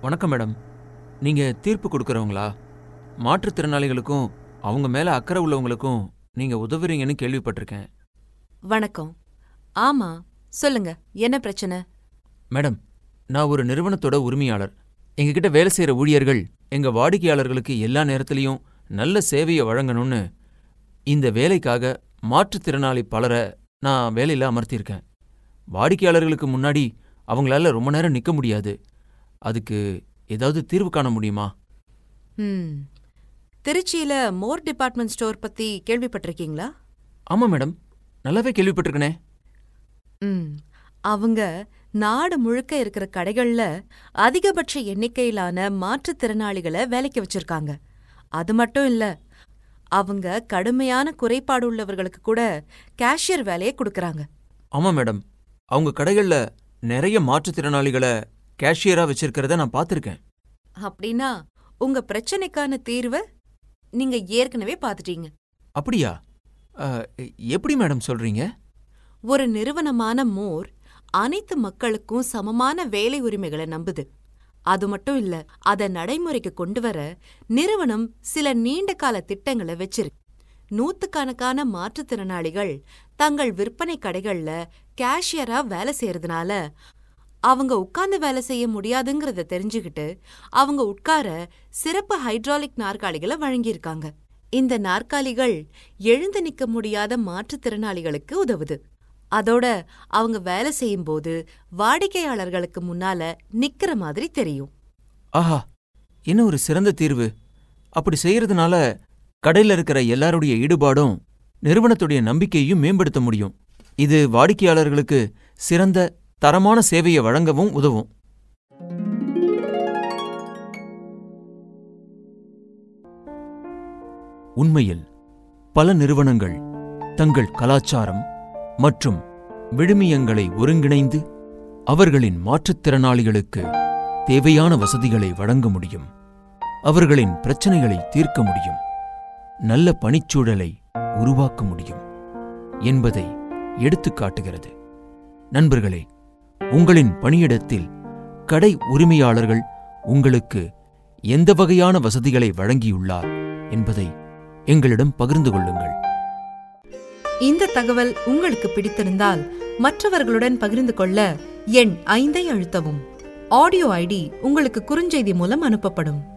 வணக்கம் மேடம் நீங்க தீர்ப்பு கொடுக்கறவங்களா மாற்றுத்திறனாளிகளுக்கும் அவங்க மேல அக்கறை உள்ளவங்களுக்கும் நீங்க உதவுறீங்கன்னு கேள்விப்பட்டிருக்கேன் வணக்கம் ஆமா சொல்லுங்க என்ன பிரச்சனை மேடம் நான் ஒரு நிறுவனத்தோட உரிமையாளர் எங்ககிட்ட வேலை செய்யற ஊழியர்கள் எங்க வாடிக்கையாளர்களுக்கு எல்லா நேரத்திலையும் நல்ல சேவையை வழங்கணும்னு இந்த வேலைக்காக மாற்றுத்திறனாளி பலரை நான் வேலையில அமர்த்தியிருக்கேன் வாடிக்கையாளர்களுக்கு முன்னாடி அவங்களால ரொம்ப நேரம் நிக்க முடியாது அதுக்கு ஏதாவது தீர்வு காண முடியுமா ம் திருச்சியில மோர் டிபார்ட்மெண்ட் ஸ்டோர் பத்தி கேள்விப்பட்டிருக்கீங்களா ஆமா மேடம் நல்லாவே கேள்விப்பட்டிருக்கனே ம் அவங்க நாடு முழுக்க இருக்கிற கடைகள்ல அதிகபட்ச எண்ணிக்கையிலான மாற்றுத்திறனாளிகளை வேலைக்கு வச்சிருக்காங்க அது மட்டும் இல்ல அவங்க கடுமையான குறைபாடு உள்ளவர்களுக்கு கூட கேஷியர் வேலையை கொடுக்கறாங்க ஆமா மேடம் அவங்க கடைகள்ல நிறைய மாற்றுத்திறனாளிகளை கேஷியரா வச்சிருக்கிறத நான் பார்த்திருக்கேன் அப்படின்னா உங்க பிரச்சனைக்கான தீர்வை நீங்க ஏற்கனவே பார்த்துட்டீங்க அப்படியா அஹ், எப்படி மேடம் சொல்றீங்க ஒரு நிறுவனமான மோர் அனைத்து மக்களுக்கும் சமமான வேலை உரிமைகளை நம்புது அது மட்டும் இல்ல அத நடைமுறைக்கு கொண்டு வர நிறுவனம் சில நீண்ட கால திட்டங்களை வச்சிருக்கு நூத்துக்கணக்கான மாற்றுத்திறனாளிகள் தங்கள் விற்பனை கடைகள்ல கேஷியரா வேலை செய்யறதுனால அவங்க உட்கார்ந்து வேலை செய்ய முடியாதுங்கிறத தெரிஞ்சுக்கிட்டு அவங்க உட்கார சிறப்பு ஹைட்ராலிக் நாற்காலிகளை வழங்கியிருக்காங்க இந்த நாற்காலிகள் எழுந்து நிக்க முடியாத மாற்றுத்திறனாளிகளுக்கு உதவுது அதோட அவங்க வேலை செய்யும்போது வாடிக்கையாளர்களுக்கு முன்னால நிக்கிற மாதிரி தெரியும் ஆஹா என்ன ஒரு சிறந்த தீர்வு அப்படி செய்யறதுனால கடையில இருக்கிற எல்லாருடைய ஈடுபாடும் நிறுவனத்துடைய நம்பிக்கையையும் மேம்படுத்த முடியும் இது வாடிக்கையாளர்களுக்கு சிறந்த தரமான சேவையை வழங்கவும் உதவும் உண்மையில் பல நிறுவனங்கள் தங்கள் கலாச்சாரம் மற்றும் விழுமியங்களை ஒருங்கிணைந்து அவர்களின் மாற்றுத்திறனாளிகளுக்கு தேவையான வசதிகளை வழங்க முடியும் அவர்களின் பிரச்சனைகளை தீர்க்க முடியும் நல்ல பணிச்சூழலை உருவாக்க முடியும் என்பதை எடுத்துக் காட்டுகிறது நண்பர்களே உங்களின் பணியிடத்தில் கடை உரிமையாளர்கள் உங்களுக்கு எந்த வகையான வசதிகளை வழங்கியுள்ளார் என்பதை எங்களிடம் பகிர்ந்து கொள்ளுங்கள் இந்த தகவல் உங்களுக்கு பிடித்திருந்தால் மற்றவர்களுடன் பகிர்ந்து கொள்ள எண் ஐந்தை அழுத்தவும் ஆடியோ ஐடி உங்களுக்கு குறுஞ்செய்தி மூலம் அனுப்பப்படும்